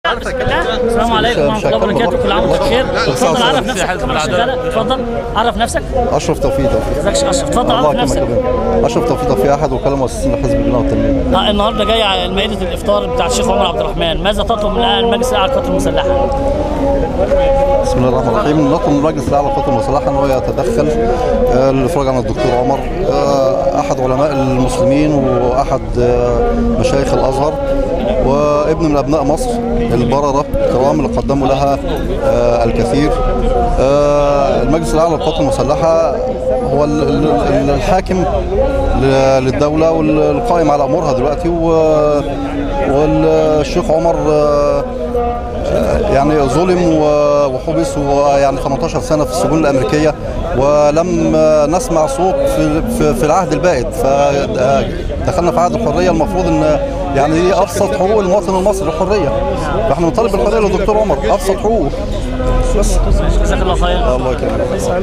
بسم الله السلام عليكم ورحمه الله وبركاته كل عام وانت بخير اتفضل عرف نفسك الكاميرا شغاله اتفضل عرف نفسك اشرف توفيق توفيق ازيك يا اشرف اتفضل الله عرف يكرمك نفسك يا فندم. اشرف توفيق توفيق احد وكاله مؤسسين حزب البناء والتنميه آه، النهارده جاي على مائده الافطار بتاع الشيخ عمر عبد الرحمن ماذا تطلب من المجلس الاعلى للقوات المسلحه؟ بسم الله الرحمن الرحيم نطلب من المجلس الاعلى للقوات المسلحه ان هو يتدخل آه، للافراج عن الدكتور عمر آه، احد علماء المسلمين واحد آه، مشايخ الازهر وابن من ابناء مصر البرره الكرام اللي قدموا لها آه، الكثير آه، المجلس الاعلى للقوات المسلحه هو ال- ال- ال- الحاكم ل- للدوله والقائم على امورها دلوقتي و- والشيخ عمر آه، يعني ظلم و- وحبس ويعني 18 سنه في السجون الامريكيه ولم نسمع صوت في في, في العهد البائد فدخلنا في عهد الحريه المفروض ان يعني دي ابسط حقوق المواطن المصري الحريه فاحنا بنطالب بالحريه للدكتور عمر ابسط حقوقه بس جزاك الله خير الله يكرمك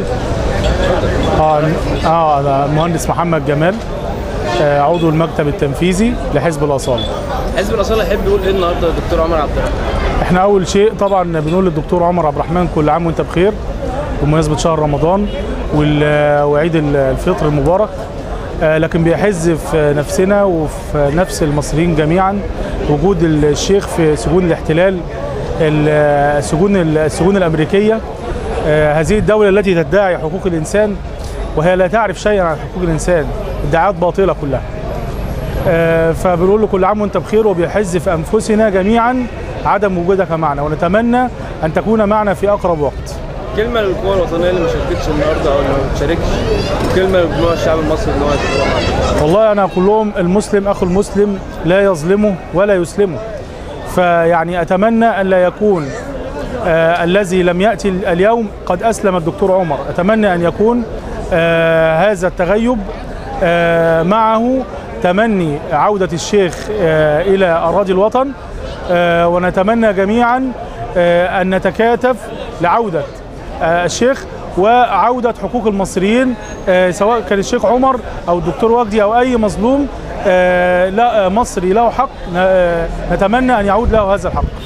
اه اه انا المهندس محمد جمال آه، عضو المكتب التنفيذي لحزب الاصاله حزب الاصاله يحب يقول ايه النهارده الدكتور عمر عبد الرحمن احنا اول شيء طبعا بنقول للدكتور عمر عبد الرحمن كل عام وانت بخير بمناسبه شهر رمضان وال- وعيد الفطر المبارك آه، لكن بيحز في نفسنا وفي نفس المصريين جميعا وجود الشيخ في سجون الاحتلال ال- السجون السجون الامريكيه آه، هذه الدوله التي تدعي حقوق الانسان وهي لا تعرف شيئا عن حقوق الانسان ادعاءات باطله كلها آه، فبنقول له كل عام وانت بخير وبيحز في انفسنا جميعا عدم وجودك معنا ونتمنى ان تكون معنا في اقرب وقت كلمه للقوى الوطنيه اللي ما شاركتش النهارده او اللي ما بتشاركش وكلمه لجموع الشعب المصري ان هو يتفرج معانا. والله انا اقول لهم المسلم اخو المسلم لا يظلمه ولا يسلمه فيعني اتمنى ان لا يكون آه الذي لم ياتي اليوم قد اسلم الدكتور عمر اتمنى ان يكون آه هذا التغيب آه معه تمني عوده الشيخ آه الى اراضي الوطن آه ونتمنى جميعا آه ان نتكاتف لعوده آه الشيخ وعودة حقوق المصريين آه، سواء كان الشيخ عمر أو الدكتور وجدي أو أي مظلوم آه، لا آه، مصري له حق ن- آه، نتمنى أن يعود له هذا الحق